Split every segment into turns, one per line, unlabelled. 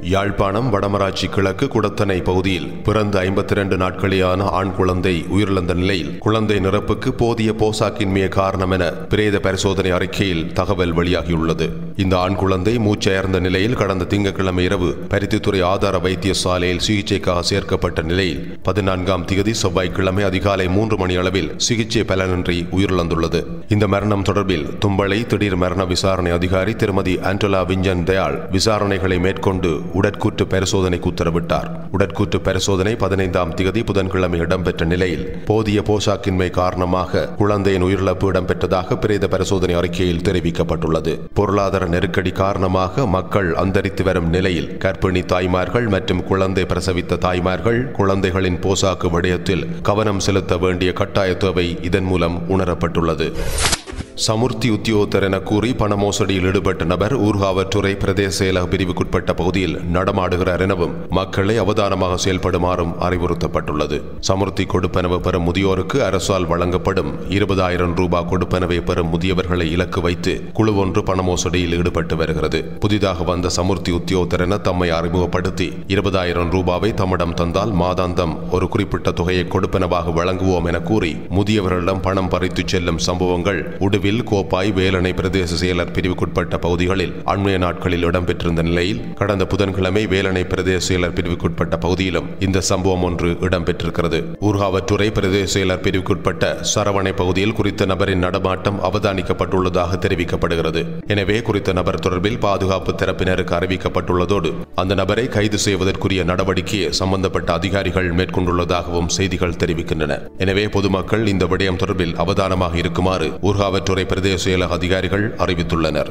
யாழ்ப்பாணம் வடமராட்சி கிழக்கு குடத்தனை பகுதியில் பிறந்த ஐம்பத்தி இரண்டு நாட்களேயான ஆண் குழந்தை உயிரிழந்த நிலையில் குழந்தை நிரப்புக்கு போதிய போசாக்கின்மைய காரணம் என பிரேத பரிசோதனை அறிக்கையில் தகவல் வெளியாகியுள்ளது இந்த ஆண் குழந்தை மூச்சயர்ந்த நிலையில் கடந்த திங்கட்கிழமை இரவு பருத்தித்துறை ஆதார வைத்தியசாலையில் சிகிச்சைக்காக சேர்க்கப்பட்ட நிலையில் பதினான்காம் திகதி செவ்வாய்க்கிழமை அதிகாலை மூன்று மணி அளவில் சிகிச்சை பலனின்றி உயிரிழந்துள்ளது இந்த மரணம் தொடர்பில் தும்பளை திடீர் மரண விசாரணை அதிகாரி திருமதி ஆண்டோலா விஞ்சன் தயாள் விசாரணைகளை மேற்கொண்டு உடற்கூற்று பரிசோதனைக்கு உத்தரவிட்டார் உடற்கூற்று பரிசோதனை பதினைந்தாம் திகதி புதன்கிழமை இடம்பெற்ற நிலையில் போதிய போஷாக்கின்மை காரணமாக குழந்தையின் உயிரிழப்பு இடம்பெற்றதாக பிரேத பரிசோதனை அறிக்கையில் தெரிவிக்கப்பட்டுள்ளது பொருளாதார நெருக்கடி காரணமாக மக்கள் அந்தரித்து வரும் நிலையில் கர்ப்பிணி தாய்மார்கள் மற்றும் குழந்தை பிரசவித்த தாய்மார்கள் குழந்தைகளின் போசாக்கு விடயத்தில் கவனம் செலுத்த வேண்டிய கட்டாய தேவை இதன் மூலம் உணரப்பட்டுள்ளது சமுர்த்தி உத்தியோகத்தர் என கூறி பண மோசடியில் ஈடுபட்ட நபர் ஊர்காவற்றுறை பிரதேச செயலக பிரிவுக்குட்பட்ட பகுதியில் நடமாடுகிறார் எனவும் மக்களை அவதானமாக செயல்படுமாறும் அறிவுறுத்தப்பட்டுள்ளது சமுர்த்தி கொடுப்பனவு பெறும் முதியோருக்கு அரசால் வழங்கப்படும் இருபதாயிரம் ரூபாய் கொடுப்பனவை பெறும் முதியவர்களை இலக்கு வைத்து குழு ஒன்று பண மோசடியில் ஈடுபட்டு வருகிறது புதிதாக வந்த சமுர்த்தி உத்தியோகத்தர் என தம்மை அறிமுகப்படுத்தி இருபதாயிரம் ரூபாவை தம்மிடம் தந்தால் மாதாந்தம் ஒரு குறிப்பிட்ட தொகையை கொடுப்பனவாக வழங்குவோம் என கூறி முதியவர்களிடம் பணம் பறித்து செல்லும் சம்பவங்கள் உடுவில் கோப்பாய் வேலணை பிரதேச செயலர் பிரிவுக்குட்பட்ட பகுதிகளில் அண்மைய நாட்களில் இடம்பெற்றிருந்த நிலையில் கடந்த புதன்கிழமை வேலணை பிரதேச செயலர் பிரிவுக்குட்பட்ட பகுதியிலும் இந்த சம்பவம் ஒன்று இடம்பெற்றிருக்கிறது ஊர்காவற்றுறை பிரதேச செயலர் பிரிவுக்குட்பட்ட சரவணை பகுதியில் குறித்த நபரின் நடமாட்டம் அவதானிக்கப்பட்டுள்ளதாக தெரிவிக்கப்படுகிறது எனவே குறித்த நபர் தொடர்பில் பாதுகாப்பு தரப்பினருக்கு அறிவிக்கப்பட்டுள்ளதோடு அந்த நபரை கைது செய்வதற்குரிய நடவடிக்கையை சம்பந்தப்பட்ட அதிகாரிகள் மேற்கொண்டுள்ளதாகவும் செய்திகள் தெரிவிக்கின்றன எனவே பொதுமக்கள் இந்த விடயம் தொடர்பில் அவதானமாக இருக்குமாறு ஊர்காவற்றுறை பிரதேச செயலக அதிகாரிகள் அறிவித்துள்ளனர்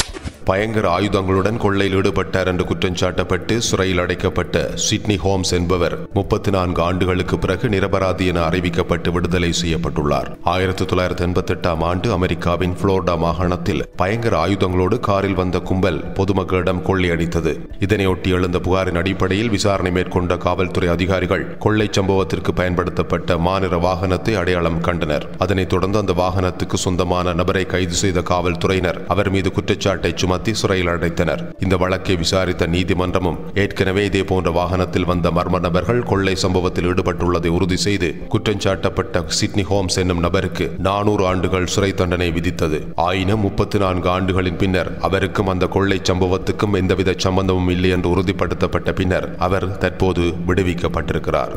பயங்கர ஆயுதங்களுடன் கொள்ளையில் ஈடுபட்டார் என்று குற்றஞ்சாட்டப்பட்டு சிறையில் அடைக்கப்பட்ட சிட்னி ஹோம்ஸ் என்பவர் முப்பத்தி நான்கு ஆண்டுகளுக்கு பிறகு நிரபராதி என அறிவிக்கப்பட்டு விடுதலை செய்யப்பட்டுள்ளார் ஆயிரத்தி தொள்ளாயிரத்தி எண்பத்தி எட்டாம் ஆண்டு அமெரிக்காவின் புளோரிடா மாகாணத்தில் பயங்கர ஆயுதங்களோடு காரில் வந்த கும்பல் பொதுமக்களிடம் கொள்ளையடித்தது இதனையொட்டி எழுந்த புகாரின் அடிப்படையில் விசாரணை மேற்கொண்ட காவல்துறை அதிகாரிகள் கொள்ளை சம்பவத்திற்கு பயன்படுத்தப்பட்ட மாநில வாகனத்தை அடையாளம் கண்டனர் அதனைத் தொடர்ந்து அந்த வாகனத்துக்கு சொந்தமான நபரை கைது செய்த காவல்துறையினர் அவர் மீது குற்றச்சாட்டை சுமத்தி சிறையில் அடைத்தனர் இந்த வழக்கை விசாரித்த நீதிமன்றமும் ஏற்கனவே இதே போன்ற வாகனத்தில் வந்த மர்ம நபர்கள் கொள்ளை சம்பவத்தில் ஈடுபட்டுள்ளதை உறுதி செய்து குற்றஞ்சாட்டப்பட்ட சிட்னி ஹோம்ஸ் என்னும் நபருக்கு நானூறு ஆண்டுகள் சிறை தண்டனை விதித்தது ஆயினும் முப்பத்தி நான்கு ஆண்டுகளின் பின்னர் அவருக்கும் அந்த கொள்ளை சம்பவத்துக்கும் எந்தவித சம்பந்தமும் இல்லை என்று உறுதிப்படுத்தப்பட்ட பின்னர் அவர் தற்போது விடுவிக்கப்பட்டிருக்கிறார்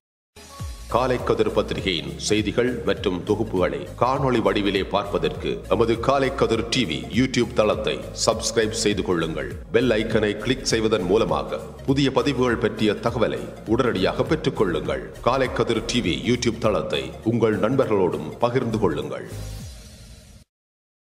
காலை கதிர் பத்திரிகையின் செய்திகள் மற்றும் தொகுப்புகளை காணொளி வடிவிலே பார்ப்பதற்கு எமது காலை கதிர் டிவி யூடியூப் தளத்தை சப்ஸ்கிரைப் செய்து கொள்ளுங்கள் பெல் ஐக்கனை கிளிக் செய்வதன் மூலமாக புதிய பதிவுகள் பற்றிய தகவலை உடனடியாக பெற்றுக் கொள்ளுங்கள் காலை கதிர் டிவி யூடியூப் தளத்தை உங்கள் நண்பர்களோடும் பகிர்ந்து கொள்ளுங்கள்